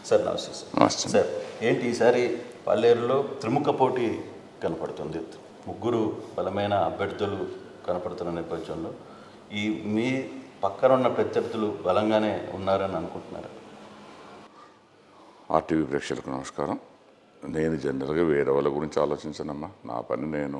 Sir నమస్తే sir నమస్తే. Sir ఏంటి ఈసారి పల్లేరులో త్రిముఖ పోటీ కనపడుతుంది ముగ్గురు బలమైన అభ్యర్థులు కనపడుతున్న నేపథ్యంలో ఈ మీ పక్కన ఉన్న ప్రత్యర్థులు బలంగానే ఉన్నారని అనుకుంటున్నారు ఆర్టీవీ ప్రేక్షకులకు నమస్కారం నేను జనరల్గా వేరే వాళ్ళ గురించి ఆలోచించనమ్మా నా పని నేను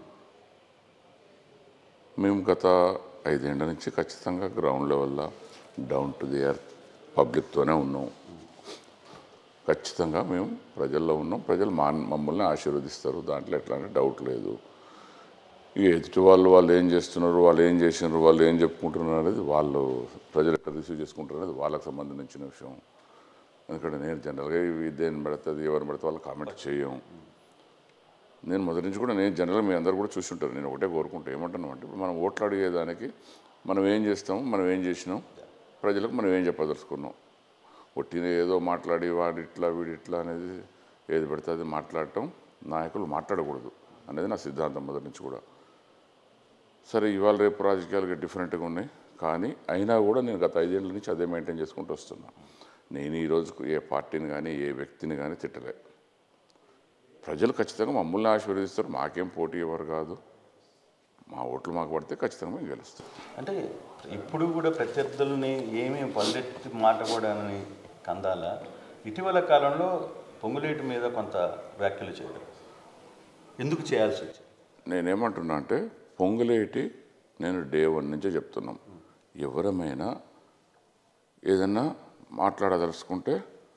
మేము గత ఐదేళ్ల నుంచి ఖచ్చితంగా గ్రౌండ్ లెవెల్లో డౌన్ టు ది ఎర్త్ పబ్లిక్తోనే ఉన్నాం ఖచ్చితంగా మేము ప్రజల్లో ఉన్నాం ప్రజలు మా మమ్మల్ని ఆశీర్వదిస్తారు దాంట్లో ఎట్లాంటి డౌట్ లేదు ఇక ఎదుటి వాళ్ళు వాళ్ళు ఏం చేస్తున్నారు వాళ్ళు ఏం చేసినారు వాళ్ళు ఏం చెప్పుకుంటున్నారు అనేది వాళ్ళు ప్రజలు ఎక్కడ రిసీవ్ చేసుకుంటారు అనేది వాళ్ళకి సంబంధించిన విషయం ఎందుకంటే నేను జనరల్గా ఇవి దేని పెడుతుంది ఎవరు పెడితే వాళ్ళు కామెంట్ చేయం నేను మొదటి నుంచి కూడా నేను జనరల్గా మీ అందరు కూడా చూసి ఉంటారు నేను ఒకటే కోరుకుంటా ఏమంటున్నాం అంటే ఇప్పుడు మనం ఓట్లు అడిగేదానికి మనం ఏం చేస్తాం మనం ఏం చేసినాం ప్రజలకు మనం ఏం చెప్పదలుచుకున్నాం ఒట్టిన ఏదో మాట్లాడి వాడి ఇట్లా వీడి ఇట్లా అనేది ఏది పెడితే అది మాట్లాడటం నాయకులు మాట్లాడకూడదు అనేది నా సిద్ధాంతం మొదటి నుంచి కూడా సరే ఇవాళ రేపు రాజకీయాలు డిఫరెంట్గా ఉన్నాయి కానీ అయినా కూడా నేను గత ఐదేళ్ళ నుంచి అదే మెయింటైన్ చేసుకుంటూ వస్తున్నా నేను ఈ రోజుకు ఏ పార్టీని కానీ ఏ వ్యక్తిని కానీ తిట్టలే ప్రజలు ఖచ్చితంగా మమ్మల్ని ఆశీర్వదిస్తారు మాకేం పోటీ ఎవరు కాదు మా ఓట్లు మాకు పడితే ఖచ్చితంగా మేము గెలుస్తాం అంటే ఇప్పుడు కూడా ప్రత్యర్థుల్ని ఏమీ పల్లెత్తి మాట కూడా అని కందాల ఇటీవల కాలంలో పొంగులేటి మీద కొంత వ్యాఖ్యలు చేయడం ఎందుకు చేయాల్సి వచ్చింది నేనేమంటున్నా అంటే పొంగులేటి నేను డే వన్ నుంచే చెప్తున్నాం ఎవరమైనా ఏదన్నా మాట్లాడదలుచుకుంటే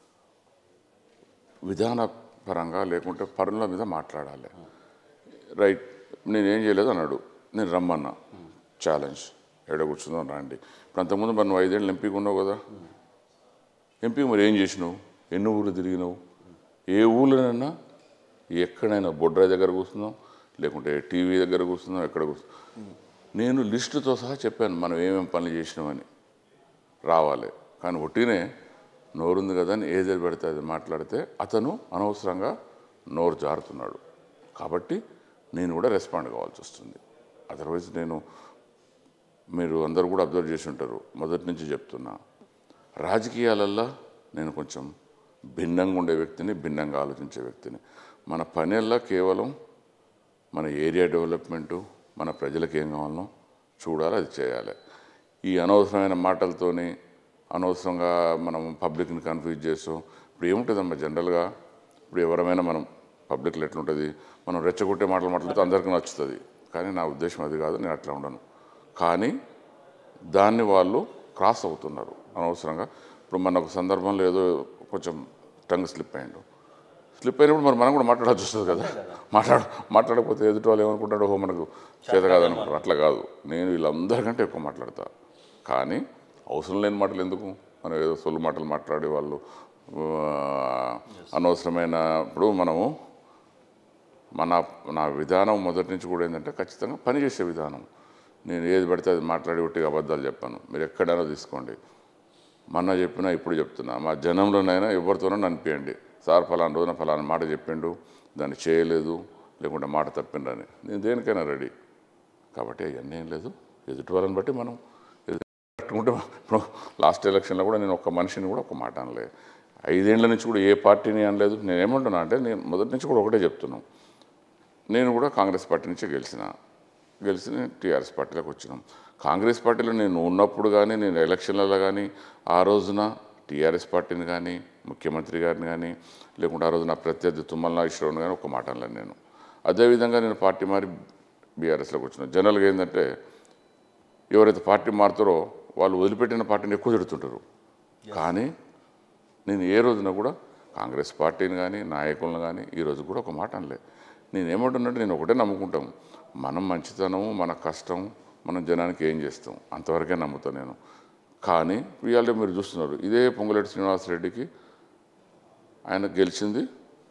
విధానపరంగా లేకుంటే పనుల మీద మాట్లాడాలి రైట్ నేనేం చేయలేదు అన్నాడు నేను రమ్మన్నా ఛాలెంజ్ ఎడ కూర్చుందాం రండి ఇప్పుడు అంతకుముందు మరి నువ్వు ఐదేళ్ళు ఎంపీగా ఉన్నావు కదా ఎంపీ మరి ఏం చేసినావు ఎన్ని ఊళ్ళు తిరిగినావు ఏ ఊళ్ళోనైనా ఎక్కడైనా బొడ్రాయి దగ్గర కూర్చుందాం లేకుంటే టీవీ దగ్గర కూర్చుందాం ఎక్కడ కూర్చుందాం నేను లిస్టుతో సహా చెప్పాను మనం ఏమేమి పనులు చేసినామని రావాలి కానీ ఒట్టినే నోరుంది కదా అని ఏది పెడితే అది మాట్లాడితే అతను అనవసరంగా నోరు జారుతున్నాడు కాబట్టి నేను కూడా రెస్పాండ్ కావాల్సి వస్తుంది అదర్వైజ్ నేను మీరు అందరూ కూడా అబ్జర్వ్ చేసి ఉంటారు మొదటి నుంచి చెప్తున్నా రాజకీయాలల్లో నేను కొంచెం భిన్నంగా ఉండే వ్యక్తిని భిన్నంగా ఆలోచించే వ్యక్తిని మన పనిల్లో కేవలం మన ఏరియా డెవలప్మెంటు మన ప్రజలకు ఏం కావాలనో చూడాలి అది చేయాలి ఈ అనవసరమైన మాటలతోని అనవసరంగా మనం పబ్లిక్ని కన్ఫ్యూజ్ చేస్తాం ఇప్పుడు ఏముంటుందమ్మా జనరల్గా ఇప్పుడు ఎవరమైనా మనం పబ్లిక్లో ఎట్లుంటుంది మనం రెచ్చగొట్టే మాటలు మాట్లాడితే అందరికీ నచ్చుతుంది కానీ నా ఉద్దేశం అది కాదు నేను అట్లా ఉండను కానీ దాన్ని వాళ్ళు క్రాస్ అవుతున్నారు అనవసరంగా ఇప్పుడు మన ఒక సందర్భంలో ఏదో కొంచెం టంగ్ స్లిప్ అయ్యిండు స్లిప్ అయినప్పుడు మరి మనం కూడా మాట్లాడాల్సి వస్తుంది కదా మాట్లాడ మాట్లాడకపోతే ఎదుటి వాళ్ళు ఏమనుకుంటాడో ఓహో మనకు చేత కాదనుకుంటారు అట్లా కాదు నేను వీళ్ళందరికంటే ఎక్కువ మాట్లాడతా కానీ అవసరం లేని మాటలు ఎందుకు మనం ఏదో సొల్లు మాటలు మాట్లాడే వాళ్ళు ఆ, అనవసరమైన ఇప్పుడు మనము మన నా విధానం మొదటి నుంచి కూడా ఏంటంటే ఖచ్చితంగా పనిచేసే విధానం నేను ఏది పడితే అది మాట్లాడి ఒట్టిగా అబద్ధాలు చెప్పాను మీరు ఎక్కడైనా తీసుకోండి మొన్న చెప్పినా ఇప్పుడు చెప్తున్నా మా జనంలోనైనా ఎవరితోనో అనిపించండి సార్ ఫలానా రోజున ఫలానా మాట చెప్పిండు దాన్ని చేయలేదు లేకుంటే మాట తప్పిండని నేను దేనికైనా రెడీ కాబట్టి అవన్నీ ఏం లేదు ఎదుటి వాళ్ళని బట్టి మనం ఎదురు కట్టుకుంటే ఇప్పుడు లాస్ట్ ఎలక్షన్లో కూడా నేను ఒక్క మనిషిని కూడా ఒక మాట అనలే ఐదేళ్ల నుంచి కూడా ఏ పార్టీని అనలేదు నేను ఏమంటున్నా అంటే నేను మొదటి నుంచి కూడా ఒకటే చెప్తున్నాను నేను కూడా కాంగ్రెస్ పార్టీ నుంచే గెలిచిన గెలిచి నేను టీఆర్ఎస్ పార్టీలోకి వచ్చినాం కాంగ్రెస్ పార్టీలో నేను ఉన్నప్పుడు కానీ నేను ఎలక్షన్లలో కానీ ఆ రోజున టీఆర్ఎస్ పార్టీని కానీ ముఖ్యమంత్రి గారిని కానీ లేకుంటే ఆ రోజు నా ప్రత్యర్థి తుమ్మల నాగేశ్వరరావుని కానీ ఒక మాట అనలేను నేను అదేవిధంగా నేను పార్టీ మారి బీఆర్ఎస్లోకి వచ్చిన జనరల్గా ఏంటంటే ఎవరైతే పార్టీ మారుతారో వాళ్ళు వదిలిపెట్టిన పార్టీని ఎక్కువ తిడుతుంటారు కానీ నేను ఏ రోజున కూడా కాంగ్రెస్ పార్టీని కానీ నాయకులను కానీ ఈ రోజు కూడా ఒక మాట అనలే నేను ఏమంటున్నట్టు నేను ఒకటే నమ్ముకుంటాం మనం మంచితనము మన కష్టం మనం జనానికి ఏం చేస్తాం అంతవరకే నమ్ముతాను నేను కానీ ఇవాళ మీరు చూస్తున్నారు ఇదే పొంగులేటి శ్రీనివాసరెడ్డికి ఆయన గెలిచింది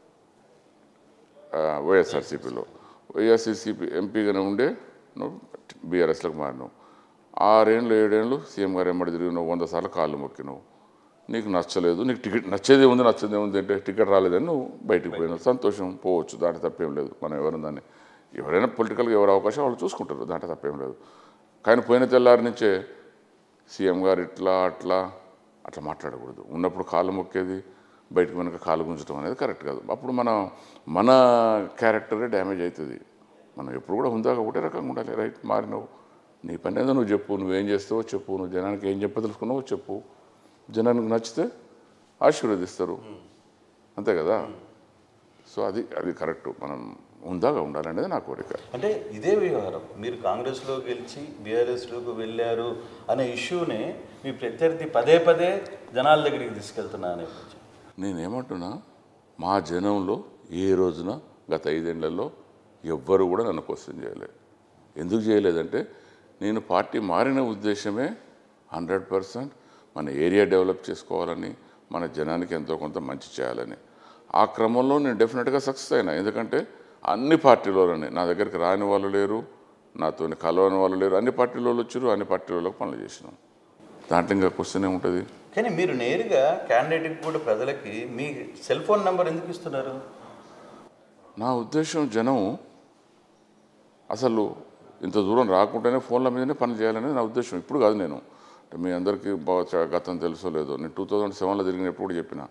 ఆ, వైఎస్ఆర్సీపీలో వైఎస్ఆర్సీపీ ఎంపీగానే ఉండే నువ్వు బీఆర్ఎస్లోకి మారినావు ఆరేళ్ళు ఏడేళ్ళు సీఎం గారు ఎమ్మడి తిరిగి నువ్వు వంద సార్లు కాళ్ళు మొక్కినావు నీకు నచ్చలేదు నీకు టికెట్ నచ్చేదే ఉంది నచ్చేదే ఉంది అంటే టికెట్ రాలేదని నువ్వు బయటికి పోయినావు సంతోషం పోవచ్చు దాంట్లో తప్పేం లేదు మనం ఎవరైనా దాన్ని ఎవరైనా పొలిటికల్గా ఎవరి అవకాశం వాళ్ళు చూసుకుంటారు దాంట్లో తప్పేం లేదు కానీ పోయిన తెల్లారి నుంచే సీఎం గారు ఇట్లా అట్లా అట్లా మాట్లాడకూడదు ఉన్నప్పుడు కాళ్ళు మొక్కేది బయటకు వెనక కాలు గుంజటం అనేది కరెక్ట్ కాదు అప్పుడు మన మన క్యారెక్టరే డ్యామేజ్ అవుతుంది మనం ఎప్పుడు కూడా హుందాగా ఒకటే రకంగా ఉండాలి రైట్ మారినవు నీ పని ఏదో నువ్వు చెప్పు నువ్వేం చేస్తావో చెప్పు నువ్వు జనానికి ఏం చెప్పదలుచుకున్నావో చెప్పు జనానికి నచ్చితే ఆశీర్వదిస్తారు అంతే కదా సో అది అది కరెక్ట్ మనం హుందాగా ఉండాలనేది నా కోరిక అంటే ఇదే వ్యవహారం మీరు కాంగ్రెస్లో గెలిచి బీఆర్ఎస్లోకి వెళ్ళారు అనే ఇష్యూని మీ ప్రత్యర్థి పదే పదే జనాల దగ్గరికి తీసుకెళ్తున్నా అనే నేనేమంటున్నా మా జనంలో ఏ రోజున గత ఐదేళ్లలో ఎవ్వరు కూడా నన్ను క్వశ్చన్ చేయలేదు ఎందుకు చేయలేదంటే నేను పార్టీ మారిన ఉద్దేశమే హండ్రెడ్ పర్సెంట్ మన ఏరియా డెవలప్ చేసుకోవాలని మన జనానికి ఎంతో కొంత మంచి చేయాలని ఆ క్రమంలో నేను డెఫినెట్గా సక్సెస్ అయినా ఎందుకంటే అన్ని పార్టీలోనే నా దగ్గరికి రాని వాళ్ళు లేరు నాతో కలవని వాళ్ళు లేరు అన్ని పార్టీలో వచ్చారు అన్ని పార్టీలలో పనులు చేసినాం దాంట్లో ఇంకా క్వశ్చన్ ఏముంటుంది కానీ మీరు నేరుగా క్యాండిడేట్కి కూడా ప్రజలకి మీ సెల్ ఫోన్ నెంబర్ ఎందుకు ఇస్తున్నారు నా ఉద్దేశం జనం అసలు ఇంత దూరం రాకుండానే ఫోన్ల మీదనే పని చేయాలనేది నా ఉద్దేశం ఇప్పుడు కాదు నేను అంటే మీ అందరికీ బాగా చ- గతం తెలుసో లేదో నేను టూ థౌజండ్ సెవెన్లో తిరిగినప్పుడు కూడా చెప్పిన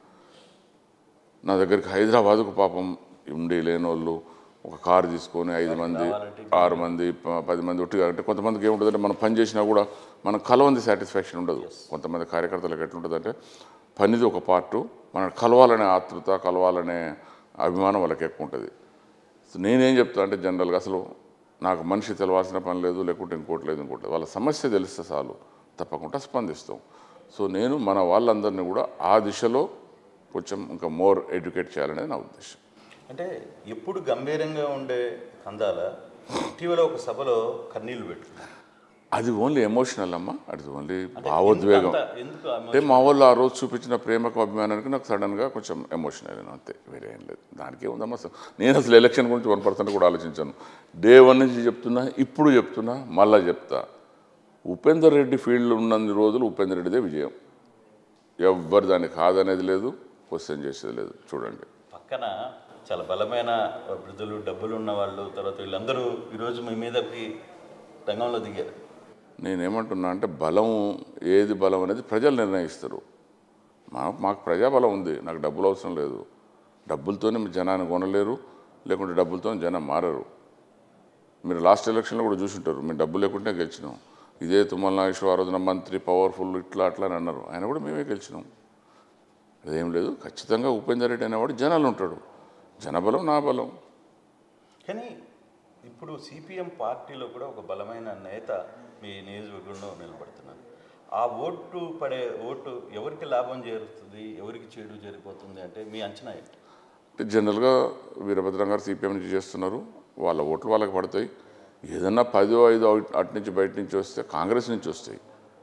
నా దగ్గరికి హైదరాబాద్కు పాపం ఉండి లేని వాళ్ళు ఒక కారు తీసుకొని ఐదు మంది ఆరు మంది ప- పది మంది ఒట్టిగా అంటే కొంతమందికి ఏముంటుందంటే మనం పని చేసినా కూడా మనం కలవంది సాటిస్ఫాక్షన్ ఉండదు కొంతమంది కార్యకర్తలకు ఎట్లుంటుందంటే పనిది ఒక పార్టు మనం కలవాలనే ఆతృత కలవాలనే అభిమానం వాళ్ళకి ఎక్కువ ఉంటుంది సో నేనేం చెప్తా అంటే జనరల్గా అసలు నాకు మనిషి తెలవాల్సిన పని లేదు లేకుంటే ఇంకోటి లేదు ఇంకోటి లేదు. వాళ్ళ సమస్య తెలిస్తే చాలు తప్పకుండా స్పందిస్తాం సో నేను మన వాళ్ళందరినీ కూడా ఆ దిశలో కొంచెం ఇంకా మోర్ ఎడ్యుకేట్ చేయాలనేది నా ఉద్దేశం అంటే ఎప్పుడు గంభీరంగా ఉండే కందాల ఇటీవల ఒక సభలో కన్నీళ్లు పెట్టుకున్నారు అది ఓన్లీ ఎమోషనల్ అమ్మా అది ఓన్లీ భావోద్వేగం ఎందుకంత- ఎందుకు ఆ అంటే మా వాళ్ళు ఆ రోజు చూపించిన ప్రేమకు అభిమానానికి నాకు సడన్గా కొంచెం ఎమోషనల్ అయినా అంతే వేరే ఏం లేదు దానికి ఏముందమ్మా అసలు నేను అసలు ఎలక్షన్ గురించి వన్ పర్సెంట్ కూడా ఆలోచించాను డే వన్ నుంచి చెప్తున్నా ఇప్పుడు చెప్తున్నా మళ్ళా చెప్తా ఉపేందర్ రెడ్డి ఫీల్డ్లో ఉన్నన్ని రోజులు ఉపేందర్ రెడ్డిదే విజయం ఎవ్వరు దాన్ని కాదనేది లేదు క్వశ్చన్ చేసేది లేదు చూడండి పక్కన చాలా బలమైన వృద్ధులు డబ్బులు ఉన్న వాళ్ళు తర్వాత వీళ్ళందరూ ఈరోజు మీ మీదకి రంగంలో దిగారు నేనేమంటున్నా అంటే బలం ఏది బలం అనేది ప్రజలు నిర్ణయిస్తారు మా మాకు ప్రజాబలం ఉంది నాకు డబ్బులు అవసరం లేదు డబ్బులతోనే మీరు జనాన్ని కొనలేరు లేకుంటే డబ్బులతో జనం మారరు మీరు లాస్ట్ ఎలక్షన్లో కూడా చూసుంటారు మేము డబ్బు లేకుంటే గెలిచినాం ఇదే తుమ్మల నాగేశ్వర ఆ రోజున మంత్రి పవర్ఫుల్ ఇట్లా అట్లా అని అన్నారు ఆయన కూడా మేమే గెలిచినాం అదేం లేదు ఖచ్చితంగా ఉపేందర్ రెడ్డి అనేవాడు జనాలు ఉంటాడు జనబలం నా బలం కానీ ఇప్పుడు సిపిఎం పార్టీలో కూడా ఒక బలమైన నేత మీ నియోజకవర్గంలో నిలబడుతున్నారు ఆ ఓటు పడే ఓటు ఎవరికి లాభం చేరుతుంది ఎవరికి చెడు జరిగిపోతుంది అంటే మీ అంచనా ఏంటి అంటే జనరల్గా వీరభద్రం గారు సిపిఎం నుంచి చేస్తున్నారు వాళ్ళ ఓట్లు వాళ్ళకి పడతాయి ఏదన్నా పదో ఐదో అటు- అటు నుంచి బయట నుంచి వస్తే కాంగ్రెస్ నుంచి వస్తాయి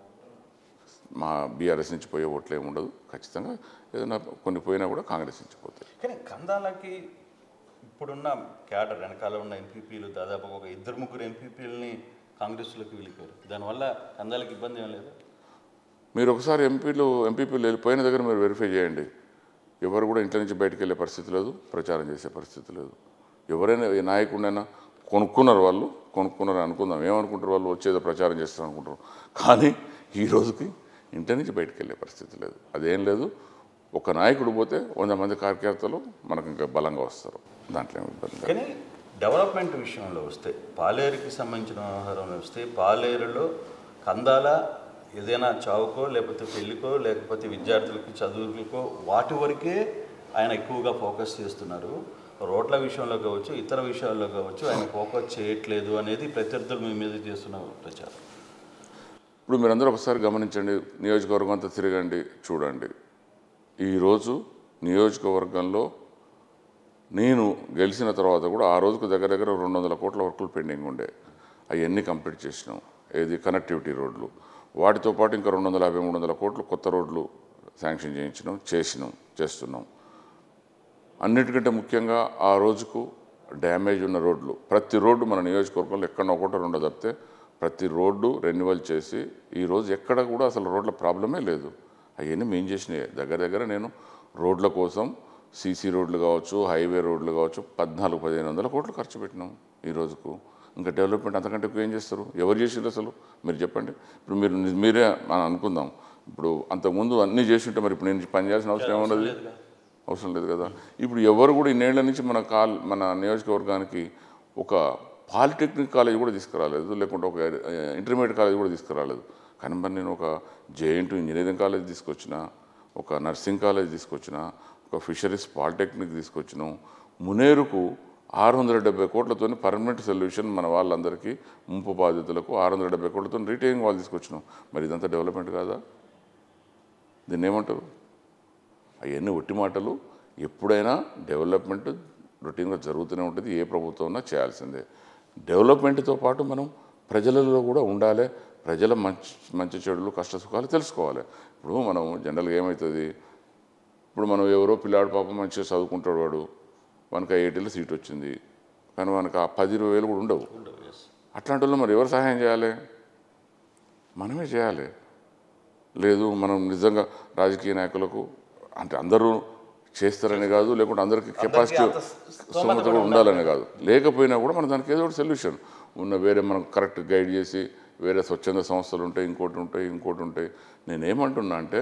మా బీఆర్ఎస్ నుంచి పోయే ఓట్లు ఏమి ఉండదు ఖచ్చితంగా ఏదైనా కొన్ని పోయినా కూడా కాంగ్రెస్ నుంచి పోతాయి కానీ కందాలకి ఇప్పుడున్న క్యాడర్ వెనకాల ఉన్న ఎంపీపీలు దాదాపు ఒక ఇద్దరు ముగ్గురు ఎంపీపీలని కాంగ్రెస్లోకి వెళ్ళిపోయారు దానివల్ల కందాలకి ఇబ్బంది ఏం లేదు మీరు ఒకసారి ఎంపీలు ఎంపీపీలు వెళ్ళిపోయిన దగ్గర మీరు వెరిఫై చేయండి ఎవరు కూడా ఇంట్లో నుంచి బయటకు వెళ్ళే పరిస్థితి లేదు ప్రచారం చేసే పరిస్థితి లేదు ఎవరైనా ఏ నాయకుడైనా కొనుక్కున్నారు వాళ్ళు కొనుక్కున్నారు అనుకుందాం ఏమనుకుంటారు వాళ్ళు వచ్చేదో ప్రచారం చేస్తారు అనుకుంటారు కానీ ఈ రోజుకి ఇంటి నుంచి బయటకు వెళ్ళే పరిస్థితి లేదు అదేం లేదు ఒక నాయకుడు పోతే వంద మంది కార్యకర్తలు మనకు ఇంకా బలంగా వస్తారు దాంట్లో ఏమి ఇబ్బంది లేదు. కానీ డెవలప్మెంట్ విషయంలో వస్తే పాలేరుకి సంబంధించిన వ్యవహారంలో వస్తే పాలేరులో కందాల ఏదైనా చావుకో లేకపోతే పెళ్ళికో లేకపోతే విద్యార్థులకి చదువులకో వాటి వరకే ఆయన ఎక్కువగా ఫోకస్ చేస్తున్నారు రోడ్ల విషయంలో కావచ్చు ఇతర విషయాల్లో కావచ్చు ఆయన ఫోకస్ చేయట్లేదు అనేది ప్రత్యర్థులు మీ మీద చేస్తున్న ప్రచారం ఇప్పుడు మీరందరూ ఒకసారి గమనించండి నియోజకవర్గం అంతా తిరగండి చూడండి ఈరోజు నియోజకవర్గంలో నేను గెలిచిన తర్వాత కూడా ఆ రోజుకు దగ్గర దగ్గర రెండు వందల కోట్ల వర్కులు పెండింగ్ ఉండే అవన్నీ కంప్లీట్ చేసినాం ఏది కనెక్టివిటీ రోడ్లు వాటితో పాటు ఇంకా రెండు వందల యాభై మూడు వందల కోట్లు కొత్త రోడ్లు శాంక్షన్ చేయించినాం చేసినాం చేస్తున్నాం అన్నిటికంటే ముఖ్యంగా ఆ రోజుకు డ్యామేజ్ ఉన్న రోడ్లు ప్రతి రోడ్డు మన నియోజకవర్గంలో ఎక్కడ ఒకటో రెండో తప్పితే ప్రతి రోడ్డు రెన్యువల్ చేసి ఈ రోజు ఎక్కడ కూడా అసలు రోడ్ల ప్రాబ్లమే లేదు అవన్నీ మేము చేసినాయి దగ్గర దగ్గర నేను రోడ్ల కోసం సీసీ రోడ్లు కావచ్చు హైవే రోడ్లు కావచ్చు పద్నాలుగు పదిహేను వందల కోట్లు ఖర్చు పెట్టినాం ఈ రోజుకు ఇంకా డెవలప్మెంట్ అంతకంటే ఎక్కువ ఏం చేస్తారు ఎవరు చేసిండ్రు అసలు మీరు చెప్పండి ఇప్పుడు మీరు మీరే మనం అనుకుందాం ఇప్పుడు అంతకుముందు అన్నీ చేసి ఉంటే మరి ఇప్పుడు నేను పని చేయాల్సిన అవసరం ఏమున్నది లేదుగా. అవసరం లేదు కదా ఇప్పుడు ఎవరు కూడా ఇన్నేళ్ల నుంచి మన కాల్ మన నియోజకవర్గానికి ఒక పాలిటెక్నిక్ కాలేజ్ కూడా తీసుకురాలేదు లేకుంటే ఒక ఇంటర్మీడియట్ కాలేజ్ కూడా తీసుకురాలేదు కానీ మరి నేను ఒక జేఎన్టీ ఇంజనీరింగ్ కాలేజ్ తీసుకొచ్చిన ఒక నర్సింగ్ కాలేజ్ తీసుకొచ్చిన ఒక ఫిషరీస్ పాలిటెక్నిక్ తీసుకొచ్చినాం మునేరుకు ఆరు వందల డెబ్బై కోట్లతో పర్మనెంట్ సొల్యూషన్ మన వాళ్ళందరికీ ముంపు బాధితులకు ఆరు వందల డెబ్బై కోట్లతో రీటైనింగ్ వాళ్ళు తీసుకొచ్చినాం మరి ఇదంతా డెవలప్మెంట్ కాదా దీన్ని ఏమంటారు అవన్నీ ఒట్టి మాటలు ఎప్పుడైనా డెవలప్మెంట్ రొటీన్గా జరుగుతూనే ఉంటుంది ఏ ప్రభుత్వం ఉన్నా చేయాల్సిందే డెవలప్మెంట్తో పాటు మనం ప్రజలలో కూడా ఉండాలి ప్రజల మంచి మంచి చెడులు కష్ట సుఖాలు తెలుసుకోవాలి ఇప్పుడు మనం జనరల్గా ఏమవుతుంది ఇప్పుడు మనం ఎవరో పిల్లాడు పాపం మంచిగా చదువుకుంటాడు వాడు మనకు ఐఐటీలో సీట్ వచ్చింది కానీ మనకు ఆ పది ఇరవై వేలు కూడా ఉండవు ఉండవు ఎస్ అట్లాంటి వాళ్ళు మరి ఎవరు సహాయం చేయాలి మనమే చేయాలి లేదు మనం నిజంగా రాజకీయ నాయకులకు అంటే అందరూ చేస్తారని కాదు లేకుంటే అందరికీ కెపాసిటీ అంత స్తోమత స్తోమత కూడా ఉండాలని కాదు లేకపోయినా కూడా మనం దానికి ఏదో ఒకటి సొల్యూషన్ ఉన్న వేరే మనం కరెక్ట్ గైడ్ చేసి వేరే స్వచ్ఛంద సంస్థలు ఉంటాయి ఇంకోటి ఉంటాయి ఇంకోటి ఉంటాయి నేనేమంటున్నా అంటే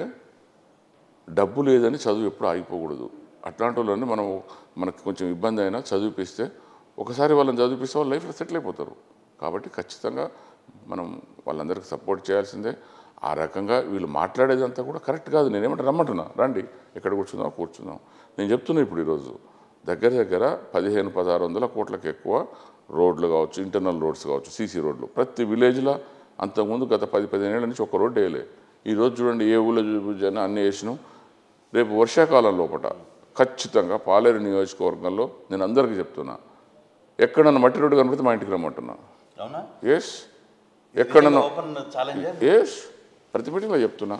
డబ్బు లేదని చదువు ఎప్పుడు ఆగిపోకూడదు అట్లాంటి వాళ్ళని మనం మనకు కొంచెం ఇబ్బంది అయినా చదివిపిస్తే ఒకసారి వాళ్ళని చదివిపిస్తే వాళ్ళు లైఫ్లో సెటిల్ అయిపోతారు కాబట్టి ఖచ్చితంగా మనం వాళ్ళందరికీ సపోర్ట్ చేయాల్సిందే ఆ రకంగా వీళ్ళు మాట్లాడేదంతా కూడా కరెక్ట్ కాదు నేనేమంటే రమ్మంటున్నా రండి ఎక్కడ కూర్చుందాం కూర్చుందాం నేను చెప్తున్నా ఇప్పుడు ఈరోజు దగ్గర దగ్గర పదిహేను పదహారు వందల కోట్లకు ఎక్కువ రోడ్లు కావచ్చు ఇంటర్నల్ రోడ్స్ కావచ్చు సీసీ రోడ్లు ప్రతి విలేజ్లో అంతకుముందు గత పది పదిహేను ఏళ్ళ నుంచి ఒక రోడ్డు వేయలే ఈరోజు చూడండి ఏ ఊళ్ళో చూపించాను అన్ని వేసినాం రేపు వర్షాకాలం లోపల ఖచ్చితంగా పాలేరు నియోజకవర్గంలో నేను అందరికీ చెప్తున్నా ఎక్కడన్నా మట్టి రోడ్డు కనబడితే మా ఇంటికి రమ్మంటున్నా అవునా ఎస్ ఎక్కడన్నా ఓపెన్ ఛాలెంజ్ ఎస్ ప్రతి మీటింగ్లో చెప్తున్నా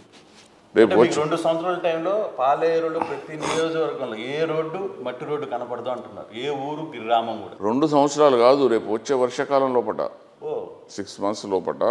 రేపు మీకు వచ్చి రెండు సంవత్సరాల టైంలో పాలేరులో ప్రతి నియోజకవర్గంలో ఏ రోడ్డు మట్టి రోడ్డు కనపడదు అంటున్నారు ఏ ఊరు గ్రామం కూడా రెండు సంవత్సరాలు కాదు రేపు వచ్చే వర్షాకాలం లోపల ఓ సిక్స్ మంత్స్ లోపల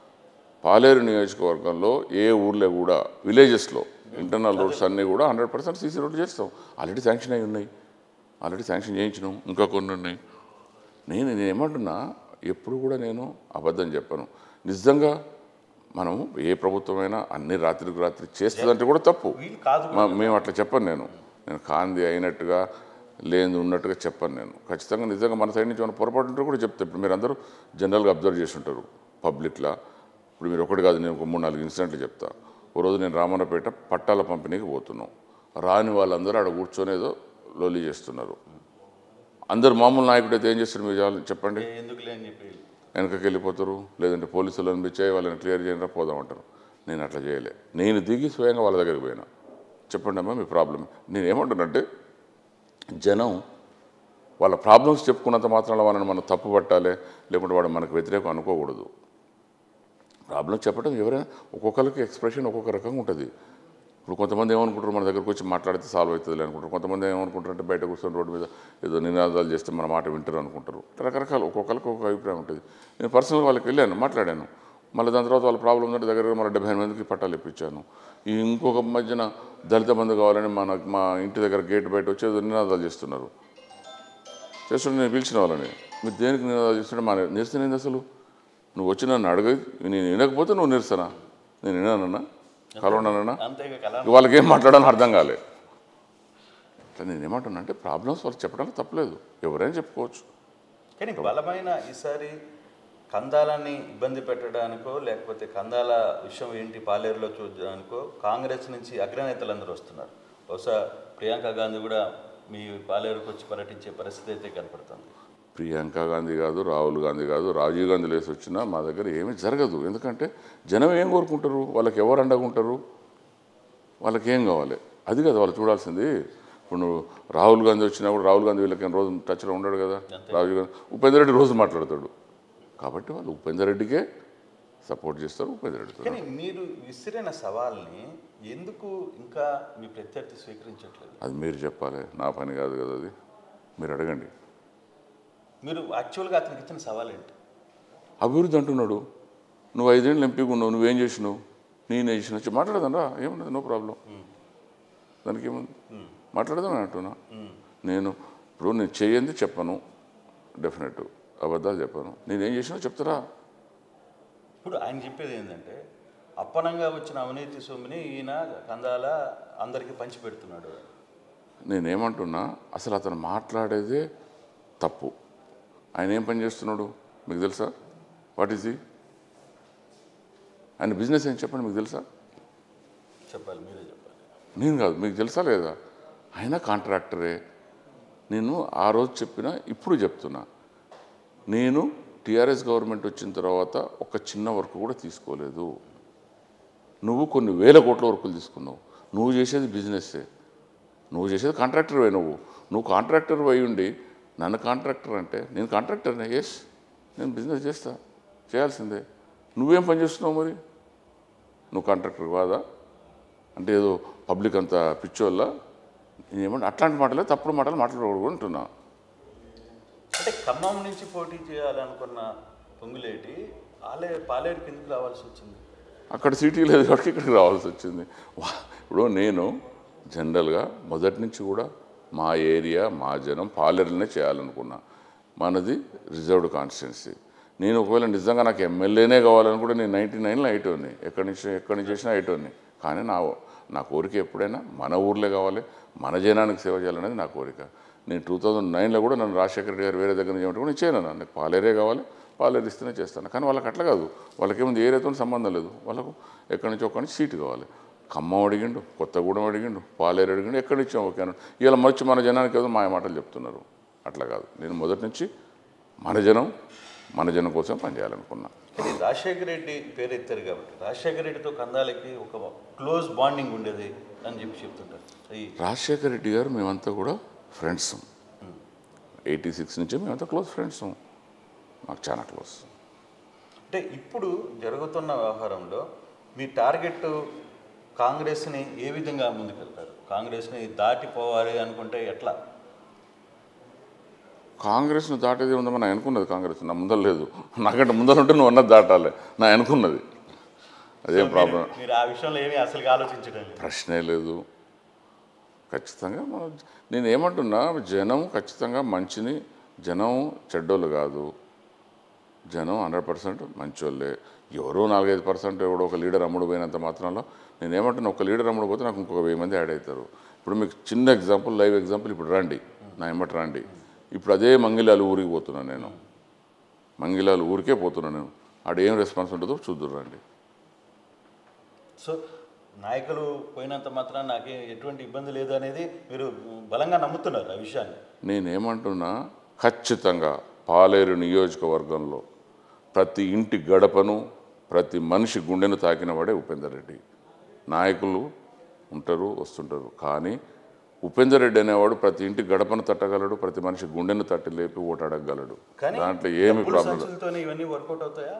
పాలేరు నియోజకవర్గంలో ఏ ఊర్లో కూడా విలేజెస్లో ఇంటర్నల్ రోడ్స్ అన్నీ కూడా హండ్రెడ్ పర్సెంట్ సీసీ రోడ్లు చేస్తాం ఆల్రెడీ శాంక్షన్ అయి ఉన్నాయి ఆల్రెడీ శాంక్షన్ చేయించినాం ఇంకా కొన్ని ఉన్నాయి నేను నేను ఏమంటున్నా ఎప్పుడు కూడా నేను అబద్ధం చెప్పను నిజంగా మనం ఏ ప్రభుత్వమైనా అన్ని రాత్రికి రాత్రి చేస్తుందంటే కూడా తప్పు వీళ్ళు కాదు మా- మేము అట్లా చెప్పను నేను నేను కాంది అయినట్టుగా లేనిది ఉన్నట్టుగా చెప్పను నేను ఖచ్చితంగా నిజంగా మన సైడ్ నుంచి మన పొరపాటు ఉంటే కూడా చెప్తా ఇప్పుడు మీరు అందరూ జనరల్గా అబ్జర్వ్ చేసి ఉంటారు పబ్లిక్లా ఇప్పుడు మీరు ఒకటి కాదు నేను ఒక మూడు నాలుగు ఇన్సిడెంట్లు చెప్తా ఓ రోజు నేను రామన్నపేట పట్టాల పంపిణీకి పోతున్నాం రాని వాళ్ళందరూ ఆడ కూర్చొని ఏదో లోలి చేస్తున్నారు అందరు మామూలు నాయకుడు అయితే ఏం చేస్తారు మీరు చాలు చెప్పండి ఏ- ఎందుకు లేని చెప్పి వెనకకి వెళ్ళిపోతారు లేదంటే పోలీసులు అనిపించాయి వాళ్ళని క్లియర్ చేయండి పోదామంటారు నేను అట్లా చేయలే నేను దిగి స్వయంగా వాళ్ళ దగ్గరికి పోయినా చెప్పండి అమ్మా మీ ప్రాబ్లం నేను ఏమంటున్నంటే జనం వాళ్ళ ప్రాబ్లమ్స్ చెప్పుకున్నంత మాత్రాన వాళ్ళని మనం తప్పు పట్టాలి లేకుంటే వాడు మనకు వ్యతిరేకం అనుకోకూడదు ప్రాబ్లం చెప్పడం ఎవరైనా ఒక్కొక్కరికి ఎక్స్ప్రెషన్ ఒక్కొక్క రకంగా ఉంటుంది ఇప్పుడు కొంతమంది ఏమనుకుంటారు మన దగ్గరకు వచ్చి మాట్లాడితే సాల్వ్ అవుతుంది అనుకుంటారు కొంతమంది ఏమనుకుంటారు అంటే బయట కూర్చొని రోడ్డు మీద ఏదో నినాదాలు చేస్తే మన మాట వింటారు అనుకుంటారు రకరకాల ఒక్కొక్కరికి ఒక్కొక్క అభిప్రాయం ఉంటుంది నేను పర్సనల్గా వాళ్ళకి వెళ్ళాను మాట్లాడాను మళ్ళీ దాని తర్వాత వాళ్ళ ప్రాబ్లం ఉందంటే దగ్గర మన డెబ్బై ఎనిమిది మందికి పట్టాలు ఇప్పించాను ఈ ఇంకొక మధ్యన దళిత బంధు కావాలని మన మా ఇంటి దగ్గర గేట్ బయట వచ్చి ఏదో నినాదాలు చేస్తున్నారు చేస్తుంటే నేను పిలిచిన వాళ్ళని మీరు దేనికి నినాదాలు చేస్తుంటే మా నిరసన ఏంది అసలు నువ్వు వచ్చి నన్ను అడగ నేను వినకపోతే నువ్వు నిరసన నేను వినానన్నా కలవనన్నా అంతేగా కలా వాళ్ళకి ఏం మాట్లాడాలని అర్థం కాలే అట్లా నేను ఏమంటున్నా అంటే ప్రాబ్లమ్స్ వాళ్ళకి చెప్పడానికి తప్పలేదు ఎవరైనా చెప్పుకోవచ్చు కానీ బలమైన ఈసారి కందాలని ఇబ్బంది పెట్టడానికో లేకపోతే కందాల విషయం ఏంటి పాలేరులో చూడడానికో కాంగ్రెస్ నుంచి అగ్రనేతలందరూ వస్తున్నారు బహుశా ప్రియాంక గాంధీ కూడా మీ పాలేరుకు వచ్చి పర్యటించే పరిస్థితి అయితే కనపడుతుంది ప్రియాంక గాంధీ కాదు రాహుల్ గాంధీ కాదు రాజీవ్ గాంధీ లేసి వచ్చినా మా దగ్గర ఏమీ జరగదు ఎందుకంటే జనం ఏం కోరుకుంటారు వాళ్ళకి ఎవరు అండగా ఉంటారు వాళ్ళకి ఏం కావాలి అది కదా వాళ్ళు చూడాల్సింది ఇప్పుడు నువ్వు రాహుల్ గాంధీ వచ్చినా కూడా రాహుల్ గాంధీ వీళ్ళకి రోజు టచ్లో ఉండడు కదా రాజీవ్ గాంధీ ఉపేందర్ రెడ్డి రోజు మాట్లాడతాడు కాబట్టి వాళ్ళు ఉపేందర్ రెడ్డికే సపోర్ట్ చేస్తారు ఉపేందర్ రెడ్డితో కానీ మీరు విసిరిన సవాల్ని ఎందుకు ఇంకా మీ ప్రత్యర్థి స్వీకరించట్లేదు అది మీరు చెప్పాలి నా పని కాదు కదా అది మీరు అడగండి మీరు యాక్చువల్గా అతనికి ఇచ్చిన సవాల్ ఏంటి అభివృద్ధి అంటున్నాడు నువ్వు ఐదేళ్ళు ఎంపీగా ఉన్నావు నువ్వేం చేసినావు నేనే చేసిన వచ్చి మాట్లాడదానరా ఏమున్నది నో ప్రాబ్లం దానికి ఏముంది మాట్లాడదామని అంటున్నా నేను ఇప్పుడు నేను చేయంది చెప్పను డెఫినెట్ అబద్ధాలు చెప్పను నేనేం చేసినా చెప్తారా ఇప్పుడు ఆయన చెప్పేది ఏంటంటే అప్పనంగా వచ్చిన అవినీతి సొమ్ముని ఈయన కందాల అందరికీ పంచి పెడుతున్నాడు నేనేమంటున్నా అసలు అతను మాట్లాడేదే తప్పు ఆయన ఏం పని చేస్తున్నాడు మీకు తెలుసా వాట్ ఈజ్ ఈ ఆయన బిజినెస్ ఏం చెప్పండి మీకు తెలుసా చెప్పాలి మీరే చెప్పాలి నేను కాదు మీకు తెలుసా లేదా ఆయన కాంట్రాక్టరే నేను ఆ రోజు చెప్పిన ఇప్పుడు చెప్తున్నా నేను టీఆర్ఎస్ గవర్నమెంట్ వచ్చిన తర్వాత ఒక చిన్న వర్క్ కూడా తీసుకోలేదు నువ్వు కొన్ని వేల కోట్ల వర్కులు తీసుకున్నావు నువ్వు చేసేది బిజినెస్సే నువ్వు చేసేది కాంట్రాక్టర్ పోయి నువ్వు నువ్వు కాంట్రాక్టర్ పోయి ఉండి నన్ను కాంట్రాక్టర్ అంటే నేను కాంట్రాక్టర్నే ఎస్ నేను బిజినెస్ చేస్తా చేయాల్సిందే నువ్వేం పని చేస్తున్నావు మరి నువ్వు కాంట్రాక్టర్ కాదా అంటే ఏదో పబ్లిక్ అంతా పిచ్చోళ్ళ నేనేమంటే అట్లాంటి మాటలే తప్పుడు మాటలు మాట్లాడకూడదు అంటున్నా అంటే ఖమ్మం నుంచి పోటీ చేయాలనుకున్న పొంగులేటి ఆలే పాలేరు కిందకి రావాల్సి వచ్చింది అక్కడ సిటీ లేదు కాబట్టి ఇక్కడికి రావాల్సి వచ్చింది వా- ఇప్పుడు నేను జనరల్గా మొదటి నుంచి కూడా మా ఏరియా మా జనం పాలేరులనే చేయాలనుకున్నా మనది రిజర్వ్డ్ కాన్స్టిట్యున్సీ నేను ఒకవేళ నిజంగా నాకు ఎమ్మెల్యేనే కావాలని కూడా నేను నైంటీ నైన్లో అయిటోని ఎక్కడి నుంచి ఎక్కడి నుంచి చేసినా అయిటోని కానీ నా నా కోరిక ఎప్పుడైనా మన ఊర్లే కావాలి మన జనానికి సేవ చేయాలనేది నా కోరిక నేను టూ థౌజండ్ నైన్లో కూడా నన్ను రాజశేఖర రెడ్డి గారు వేరే దగ్గర నుంచి ఏమంటే కూడా నేను చేయను నాకు పాలేరే కావాలి పాలేరు ఇస్తేనే చేస్తాను కానీ వాళ్ళకి అట్లా కాదు వాళ్ళకేముంది ఏరియాతో సంబంధం లేదు వాళ్ళకు ఎక్కడి నుంచి ఒక్కడి నుంచి సీటు కావాలి ఖమ్మం అడిగిండు కొత్తగూడెం అడిగిండు పాలేరు అడిగిండు ఎక్కడి నుంచి ఓకే అన్నాడు ఇలా వచ్చి మన జనానికి ఏదో మాయ మాటలు చెప్తున్నారు అట్లా కాదు నేను మొదటి నుంచి మన జనం మన జనం కోసం పనిచేయాలనుకున్నా కానీ రాజశేఖర రెడ్డి పేరు ఎత్తారు కాబట్టి రాజశేఖర రెడ్డితో కందాలకి ఒక క్లోజ్ బాండింగ్ ఉండేది అని చెప్పి చెప్తుంటారు ఈ రాజశేఖర రెడ్డి గారు మేమంతా కూడా ఫ్రెండ్స్ ఎయిటీ సిక్స్ నుంచి మేమంతా క్లోజ్ ఫ్రెండ్స్ మాకు చాలా క్లోజ్ అంటే ఇప్పుడు జరుగుతున్న వ్యవహారంలో మీ టార్గెట్ కాంగ్రెస్ని ఏ విధంగా ముందుకెళ్తారు కాంగ్రెస్ని దాటిపోవాలి అనుకుంటే ఎట్లా కాంగ్రెస్ను దాటేది ఉందని నా అనుకున్నది కాంగ్రెస్ నా ముందర లేదు నాకంటే ముందర ఉంటే నువ్వు అన్నది దాటాలి నా అనుకున్నది అదేం ప్రాబ్లం మీరు- మీరు ఆ విషయంలో ఏమీ అసలు ఆలోచించడం లేదు ప్రశ్నే లేదు ఖచ్చితంగా మనం నేను ఏమంటున్నా జనం ఖచ్చితంగా మంచిని జనం చెడ్డోళ్ళు కాదు జనం హండ్రెడ్ పర్సెంట్ మంచోళ్ళే ఎవరో నాలుగైదు పర్సెంట్ ఎవడో ఒక లీడర్ అమ్ముడు పోయినంత మాత్రంలో నేను ఏమంటున్నా ఒక లీడర్ అమ్ముడు పోతే నాకు ఇంకొక వెయ్యి మంది యాడ్ అవుతారు ఇప్పుడు మీకు చిన్న ఎగ్జాంపుల్ లైవ్ ఎగ్జాంపుల్ ఇప్పుడు రండి నా ఎమ్మటి రండి ఇప్పుడు అదే మంగిలాలు ఊరికి పోతున్నాను నేను మంగిలాలు ఊరికే పోతున్నాను నేను ఆడ ఏం రెస్పాన్స్ ఉంటుందో చూద్దురు రండి సో నాయకులు పోయినంత మాత్రం నాకే ఎటువంటి ఇబ్బంది లేదు అనేది మీరు బలంగా నమ్ముతున్నారు ఆ విషయాన్ని నేనేమంటున్నా ఖచ్చితంగా పాలేరు నియోజకవర్గంలో ప్రతి ఇంటి గడపను ప్రతి మనిషి గుండెను తాకిన వాడే ఉపేందర్ రెడ్డి నాయకులు ఉంటారు వస్తుంటారు కానీ ఉపేందర్ రెడ్డి అనేవాడు ప్రతి ఇంటి గడపను తట్టగలడు ప్రతి మనిషి గుండెను తట్టి లేపి ఓటు అడగగలడు కానీ దాంట్లో ఏమి డబ్బుల ప్రాబ్లం లేదు సంచులతోనే ఇవన్నీ వర్కౌట్ అవుతాయా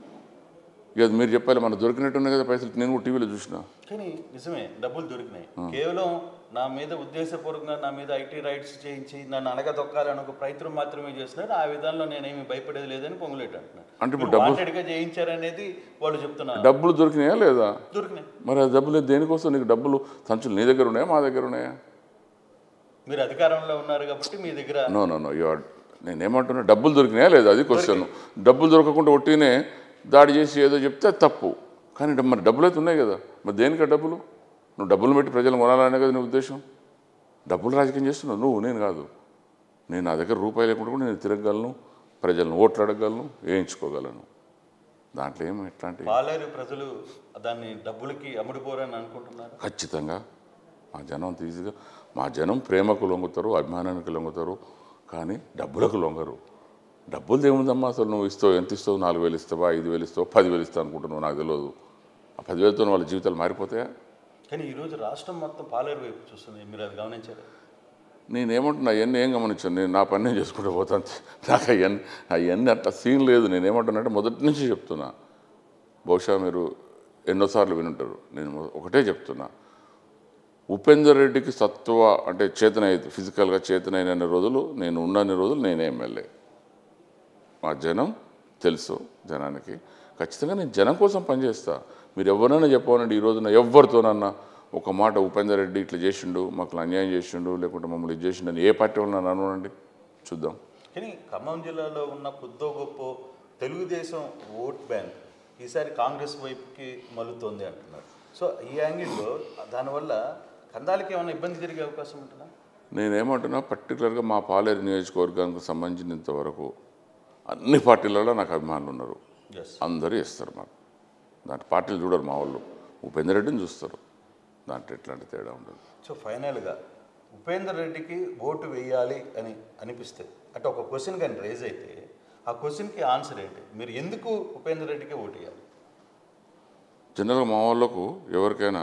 ఇక మీరు చెప్పాలి మనకు దొరికినట్టున్నాయి కదా పైసలు నేను కూడా టీవీలో చూసిన కానీ నిజమే డబ్బులు దొరికినాయి కేవలం నా మీద ఉద్దేశపూర్వకంగా నా మీద ఐటీ రైట్స్ చేయించి నన్ను అడగదొక్కాలని ఒక ప్రయత్నం మాత్రమే చేస్తున్నారు ఆ విధానంలో నేనేమి భయపడేది లేదని పొంగులేట అంటున్నారు అంటే ఇప్పుడు మీరు డబ్బులు- వాంటెడ్గా చేయించారనేది వాళ్ళు చెప్తున్నారు డబ్బులు దొరికినాయా లేదా దొరికినాయి మరి ఆ డబ్బులు దేనికోసం నీకు డబ్బులు సంచులు నీ దగ్గర ఉన్నాయా మా దగ్గర ఉన్నాయా మీరు అధికారంలో ఉన్నారు కాబట్టి మీ దగ్గర నో నో నో యు నేను ఏమంటున్నా డబ్బులు దొరికినాయా లేదా అది క్వశ్చన్ డబ్బులు దొరకకుండా ఒట్టినే దాడి చేసి ఏదో చెప్తే అది తప్పు కానీ డబ్బు- మరి డబ్బులు అయితే ఉన్నాయి కదా మరి దేనికి ఆ డబ్బులు నువ్వు డబ్బులు పెట్టి ప్రజలు కొనాలనే కదా నీ ఉద్దేశం డబ్బులు రాజకీయం చేస్తున్నావు నువ్వు నేను కాదు నేను నా దగ్గర రూపాయి లేకుండా కూడా నేను తిరగగలను ప్రజలను ఓట్లు అడగగలను వేయించుకోగలను దాంట్లో ఏమి ఎట్లాంటి పాలేరు ప్రజలు దాన్ని డబ్బులకి అమ్ముడుపోరని అనుకుంటున్నారు ఖచ్చితంగా మా జనం తీసిగా మా జనం ప్రేమకు లొంగుతారు అభిమానానికి లొంగుతారు కానీ డబ్బులకు లొంగరు డబ్బులు ఏముందమ్మా అసలు నువ్వు ఇస్తావు ఎంత ఇస్తావు నాలుగు వేలు ఇస్తావా ఐదు వేలు ఇస్తావు పదివేలు ఇస్తావు అనుకుంటున్నావు నాకు తెలియదు ఆ పదివేలతో వాళ్ళ జీవితాలు మారిపోతాయా కానీ ఈరోజు రాష్ట్రం మొత్తం పాలేరు వైపు చూస్తుంది మీరు అది గమనించారు నేనేమంటున్నా అవన్నీ ఏం గమనించాను నేను నా పని నేను చేసుకుంటూ పోతాను నాకు అవన్నీ అవన్నీ అట్లా సీన్ లేదు నేను ఏమంటున్నానంటే మొదటి నుంచి చెప్తున్నా బహుశా మీరు ఎన్నోసార్లు వినుంటారు నేను మొ- ఒకటే చెప్తున్నా ఉపేందర్ రెడ్డికి సత్వ అంటే చేతన ఫిజికల్గా చేతనైన రోజులు నేను ఉన్నన్ని రోజులు నేనే ఎమ్మెల్యే మా జనం తెలుసు జనానికి ఖచ్చితంగా నేను జనం కోసం పనిచేస్తా మీరు ఎవరైనా చెప్పవనండి ఈ రోజున ఎవరితోనన్నా ఒక మాట ఉపేందర్ రెడ్డి ఇట్లా చేసిండు మాకు అన్యాయం చేసిండు లేకుంటే మమ్మల్ని ఇది చేసిండు అని ఏ పార్టీ వాళ్ళని అనుకోనండి చూద్దాం కానీ ఖమ్మం జిల్లాలో ఉన్న కొద్దో గొప్ప తెలుగుదేశం ఓట్ బ్యాంక్ ఈసారి కాంగ్రెస్ వైపుకి మలుతోంది అంటున్నారు సో ఈ యాంగిల్లో దానివల్ల కందాలకి ఏమైనా ఇబ్బంది జరిగే అవకాశం ఉంటుందా నేనేమంటున్నా పర్టికులర్గా మా పాలేరు నియోజకవర్గానికి సంబంధించినంత వరకు అన్ని పార్టీలలో నాకు అభిమానులు ఉన్నారు ఎస్ అందరూ ఇస్తారు మాకు దాంట్లో పార్టీలు చూడరు మా వాళ్ళు ఉపేందర్ రెడ్డిని చూస్తారు దాంట్లో ఎట్లాంటి తేడా ఉండదు సో ఫైనల్గా ఉపేందర్ రెడ్డికి ఓటు వేయాలి అని అనిపిస్తే అంటే ఒక క్వశ్చన్ కానీ రేజ్ అయితే ఆ క్వశ్చన్కి ఆన్సర్ ఏంటి మీరు ఎందుకు ఉపేందర్ రెడ్డికి ఓటు వేయాలి జనరల్గా మా వాళ్ళకు ఎవరికైనా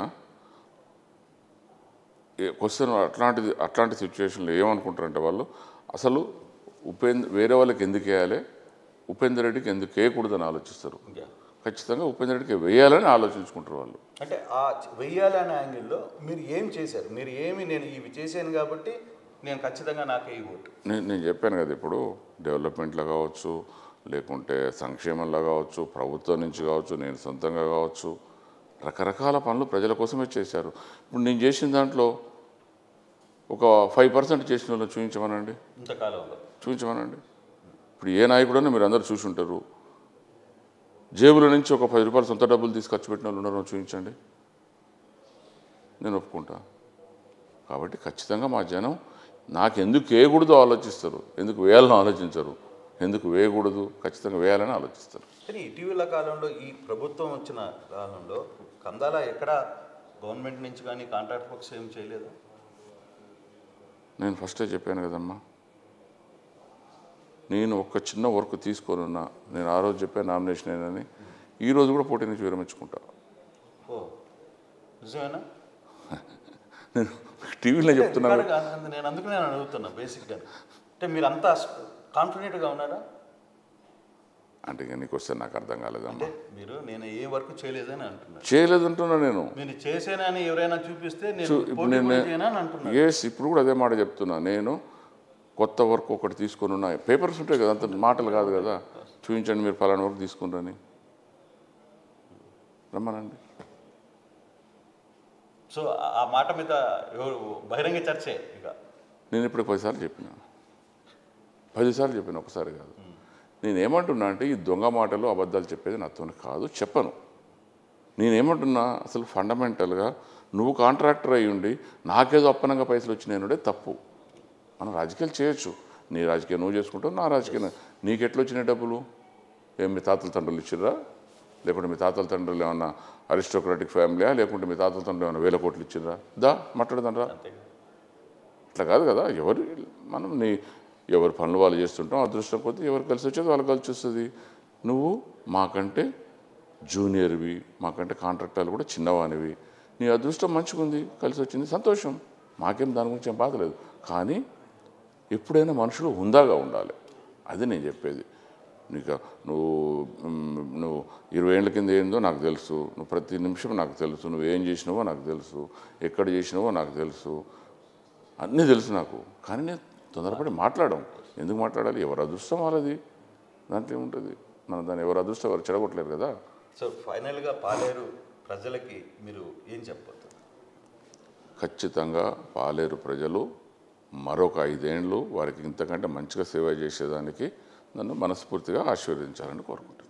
క్వశ్చన్ అట్లాంటిది అట్లాంటి సిచ్యువేషన్లో ఏమనుకుంటారంటే వాళ్ళు అసలు ఉపేంద్ర వేరే వాళ్ళకి ఎందుకు వేయాలి ఉపేందర్ రెడ్డికి ఎందుకు వేయకూడదని ఆలోచిస్తారు యా. ఖచ్చితంగా ఉపేందర్ రెడ్డికి వేయాలని ఆలోచించుకుంటారు వాళ్ళు అంటే ఆ వెయ్యాలి అనే యాంగిల్లో మీరు ఏం చేశారు మీరు ఏమి నేను ఇవి చేశాను కాబట్టి నేను ఖచ్చితంగా నాకే ఈ ఓటు నేను నేను చెప్పాను కదా ఇప్పుడు డెవలప్మెంట్లో కావచ్చు లేకుంటే సంక్షేమంలో కావచ్చు ప్రభుత్వం నుంచి కావచ్చు నేను సొంతంగా కావచ్చు రకరకాల పనులు ప్రజల కోసమే చేశారు ఇప్పుడు నేను చేసిన దాంట్లో ఒక ఫైవ్ పర్సెంట్ చేసిన వాళ్ళని చూపించమనండి ఇంతకాలంలో చూపించమనండి ఇప్పుడు ఏ నాయకుడన్నా మీరు అందరూ చూసి ఉంటారు జేబుల నుంచి ఒక పది రూపాయలు సొంత డబ్బులు తీసి ఖర్చు పెట్టిన వాళ్ళు ఉన్నారో చూపించండి నేను ఒప్పుకుంటా కాబట్టి ఖచ్చితంగా మా జనం నాకు ఎందుకు వేయకూడదో ఆలోచిస్తారు ఎందుకు వేయాలని ఆలోచించరు ఎందుకు వేయకూడదు ఖచ్చితంగా వేయాలని ఆలోచిస్తారు కానీ ఇటీవల కాలంలో ఈ ప్రభుత్వం వచ్చిన కాలంలో కందాల ఎక్కడ గవర్నమెంట్ నుంచి కానీ కాంట్రాక్ట్ వర్క్స్ ఏం చేయలేదు నేను ఫస్టే చెప్పాను కదమ్మా నేను ఒక్క చిన్న వర్క్ తీసుకొని ఉన్నా నేను ఆ రోజు చెప్పాను నామినేషన్ అయినని ఈ రోజు కూడా పోటీ నుంచి విరమించుకుంటా ఓ నిజమేనా నేను టీవీలో చెప్తున్నాను ఎందుకంటే కాదు, నేను అందుకు నేను అడుగుతున్నా బేసిక్గా అంటే మీరు అంత కాన్ఫిడెంట్గా ఉన్నారా అంటే ఇక నీకు వస్తే నాకు అర్థం కాలేదమ్మా అంటే మీరు నేను ఏ వర్క్ చేయలేదని అంటున్నారు చేయలేదంటున్నా నేను మీరు చేసేనని ఎవరైనా చూపిస్తే నేను చూ- ఇప్పుడు పోటీ నేను పోటీ చేయనా అని అంటున్నారు ఎస్ ఇప్పుడు కూడా అదే మాట చెప్తున్నా నేను కొత్త వర్క్ ఒకటి తీసుకొని ఉన్నా పేపర్స్ ఉంటాయి కదా అంత మాటలు కాదు కదా చూపించండి మీరు పలానా వర్క్ తీసుకుంటారని రమ్మనండి సో ఆ- ఆ మాట మీద ఎవరు బహిరంగ చర్చే ఇక నేను ఇప్పుడు పదిసార్లు చెప్పిన పదిసార్లు చెప్పాను ఒకసారి కాదు నేను ఏమంటున్నా అంటే ఈ దొంగ మాటలు అబద్ధాలు చెప్పేది నాతో కాదు చెప్పను నేనేమంటున్నా అసలు ఫండమెంటల్గా నువ్వు కాంట్రాక్టర్ అయి ఉండి నాకేదో అప్పనంగా పైసలు వచ్చినాయనుడే తప్పు మనం రాజకీయాలు చేయొచ్చు నీ రాజకీయం నువ్వు చేసుకుంటావు నా రాజకీయం నీకెట్లు వచ్చినాయి డబ్బులు ఏం మీ తాతల తండ్రులు ఇచ్చిర్రా లేకుంటే మీ తాతల తండ్రులు ఏమన్నా అరిస్టోక్రాటిక్ ఫ్యామిలీయా లేకుంటే మీ తాతల తండ్రులు ఏమన్నా వేల కోట్లు ఇచ్చిర్రా దా మాట్లాడదండ్రా అంతే అట్లా కాదు కదా ఎవరు మనం నీ ఎవరి పనులు వాళ్ళు చేస్తుంటాం అదృష్టం కొద్దీ ఎవరు కలిసి వచ్చేది వాళ్ళు కలిసి వస్తుంది నువ్వు మాకంటే జూనియర్వి మాకంటే కాంట్రాక్టర్లు కూడా చిన్నవానివి నీ అదృష్టం మంచిగుంది కలిసి వచ్చింది సంతోషం మాకేం దాని గురించి ఏం బాధ లేదు కానీ ఎప్పుడైనా మనుషులు హుందాగా ఉండాలి అది నేను చెప్పేది నీకు నువ్వు మ్, నువ్వు ఇరవై ఏళ్ళ కింద ఏందో నాకు తెలుసు నువ్వు ప్రతి నిమిషం నాకు తెలుసు నువ్వు ఏం చేసినావో నాకు తెలుసు ఎక్కడ చేసినావో నాకు తెలుసు అన్నీ తెలుసు నాకు కానీ నేను తొందరపడి మాట్లాడడం ఎందుకు మాట్లాడాలి ఎవరు అదృష్టం వాళ్ళది దాంట్లో ఏముంటుంది మనం దాన్ని ఎవరు అదృష్టం ఎవరు చెడగొట్టలేరు కదా సో ఫైనల్గా పాలేరు ప్రజలకి మీరు ఏం చెప్పబోతున్నారు ఖచ్చితంగా పాలేరు ప్రజలు మరొక ఐదేండ్లు వారికి ఇంతకంటే మంచిగా సేవ చేసేదానికి నన్ను మనస్ఫూర్తిగా ఆశీర్వదించాలని కోరుకుంటున్నాను